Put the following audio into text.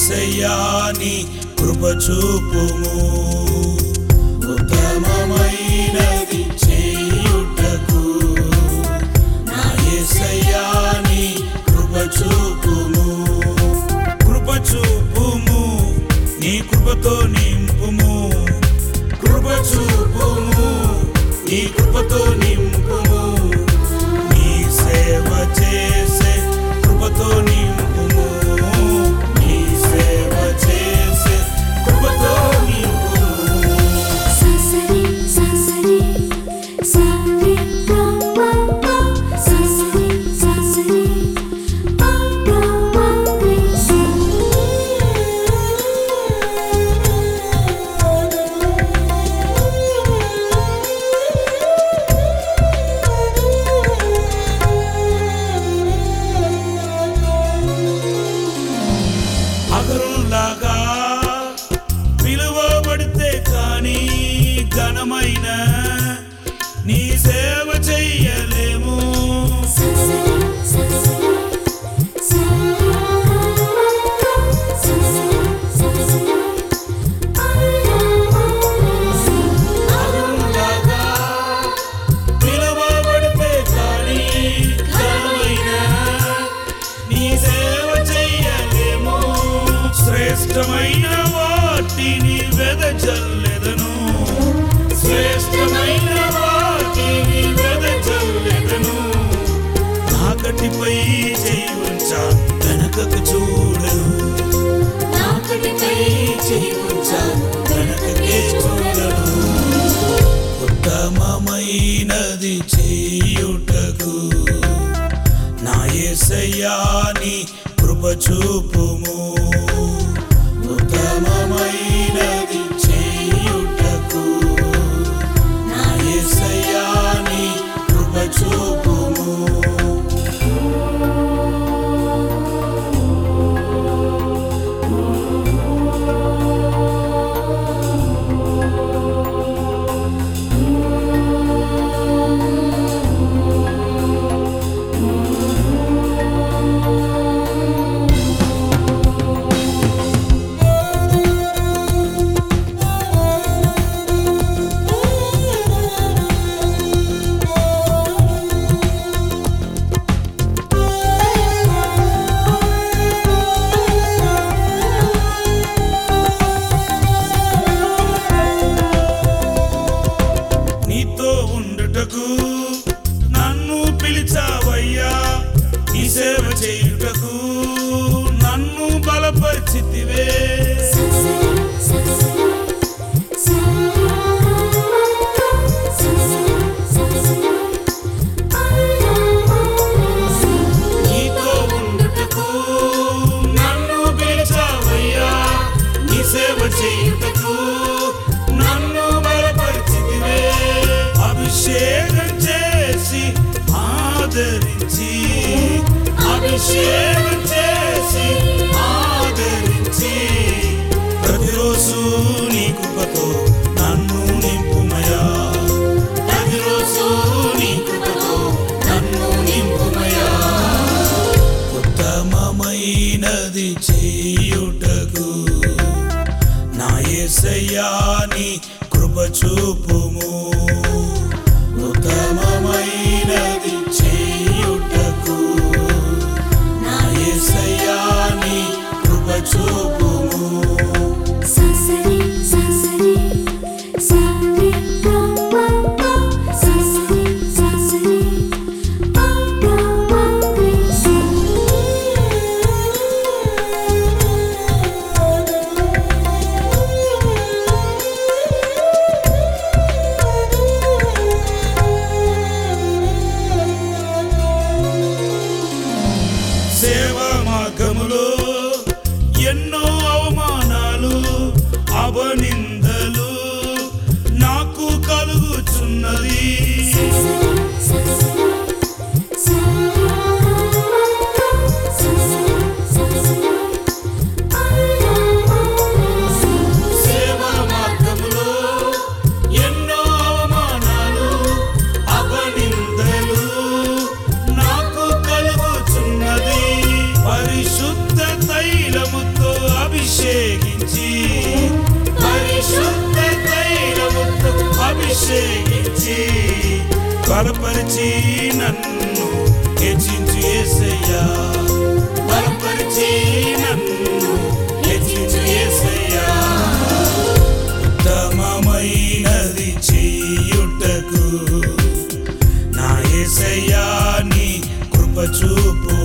యేసయ్యాని కృప చూపుము ఉత్తమమైనది చేయుటకు నా యేసయ్యాని కృప చూపుము కృప చూపుము నీ కృపతో నింపుము కృప చూపుము నీ కృపతో నింపుము నీ సేవ చేసే కృపతో నింపుము నీ సేవ చేసే కృపతో నింపుము ససరి ససరి సరి గమ ససరి ససరి గమ అగరులాగా పిలువబడితే కానీ ఘనమైన నీ సేవ చెయ్యలేము ససరి ససరి సరి ససరి అగరులాగా పిలువబడితే కానీ ఘనమైన నీ సేవ చెయ్యలేము శ్రేష్టమైన వాటిని వెదజల్లెదను శ్రేష్టమైన వాటిని వెదజల్లెదను నాకటిపై చేయి ఉంచా వెనకకు చూడను నాకటిపై చేయి ఉంచా వెనకకే చూడను ఉత్తమమైనది చేయుటకు నా యేసయ్యాని కృప చూపుము ఉత్తమమైనది చేయుటకు నా యేసయ్యాని కృప చూపుము నీతో ఉండుటకు నన్ను పిలిచావయ్యా నీ సేవ చేయుటకు నన్ను బలపరిచితివే నీతో ఉండుటకు నన్ను పిలిచావయ్యా నీ సేవ చేయుటకు నన్ను బలపరిచితివే అభిషేకం చేసి ఆదరించి అభిషేకం చేసి ఆదరించి ప్రతిరోజు నీ కృపతో నన్ను నింపుమయా ప్రతిరోజు నీ కృపతో నన్ను నింపుమయా ఉత్తమమైనది చేయుటకు నా యేసయ్యాని కృప చూపుము ఉత్తమమైనది చేయుటకు నా యేసయ్యాని కృప చూపుము ససరి ససరి సరి గమ ససరి ససరి సేవ మార్గములో ఎన్నో అవమానాలు అవనిందలు నాకు కలుగుచున్నది సేవ మార్గములో ఎన్నో అవమానాలు అవనిందలు నాకు కలుగుచున్నది పరిశుద్ధ బలపరిచి నన్ను హెచ్చించు ఏసయ్యా బలపరిచి నన్ను హెచ్చించు ఏసయ్యా ఉత్తమమైనది చేయుటకు నా ఏసయ్యా నీ కృప చూపు